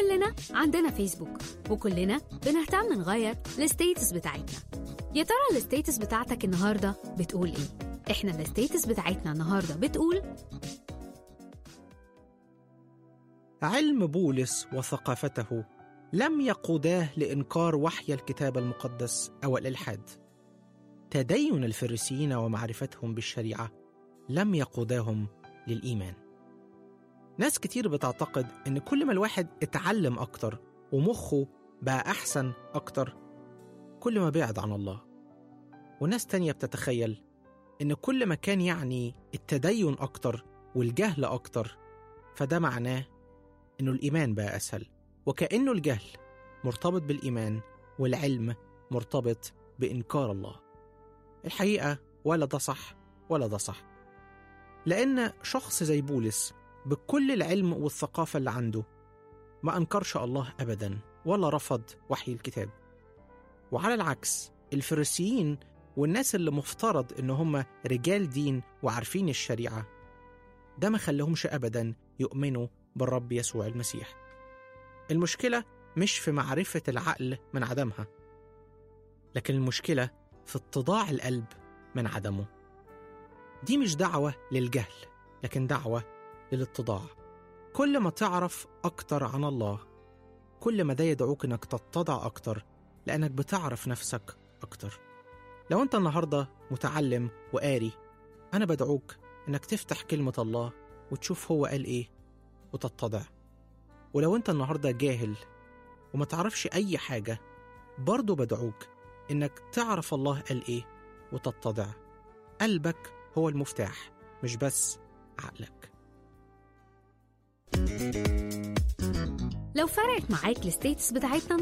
كلنا عندنا فيسبوك وكلنا بنهتم نغير الستيتس بتاعتنا يا ترى الستيتس بتاعتك النهارده بتقول ايه احنا الستيتس بتاعتنا النهارده بتقول علم بولس وثقافته لم يقوداه لإنكار وحي الكتاب المقدس أو الإلحاد. تدين الفريسيين ومعرفتهم بالشريعة لم يقوداهم للإيمان. ناس كتير بتعتقد إن كل ما الواحد اتعلم أكتر ومخه بقى أحسن أكتر كل ما بعد عن الله. وناس تانية بتتخيل إن كل ما كان يعني التدين أكتر والجهل أكتر فده معناه إنه الإيمان بقى أسهل وكأنه الجهل مرتبط بالإيمان والعلم مرتبط بإنكار الله الحقيقة ولا ده صح ولا ده صح لأن شخص زي بولس بكل العلم والثقافة اللي عنده ما أنكرش الله أبدا ولا رفض وحي الكتاب وعلى العكس الفريسيين والناس اللي مفترض إن هم رجال دين وعارفين الشريعة ده ما خليهمش أبدا يؤمنوا بالرب يسوع المسيح المشكلة مش في معرفة العقل من عدمها لكن المشكلة في اتضاع القلب من عدمه دي مش دعوة للجهل لكن دعوة للاتضاع كل ما تعرف أكتر عن الله كل ما ده يدعوك إنك تتضع أكتر لأنك بتعرف نفسك أكتر لو أنت النهاردة متعلم وقاري أنا بدعوك إنك تفتح كلمة الله وتشوف هو قال إيه وتتضع ولو أنت النهاردة جاهل وما تعرفش أي حاجة برضه بدعوك إنك تعرف الله قال إيه وتتضع قلبك هو المفتاح مش بس عقلك لو فرقت معاك الستيتس بتاعتنا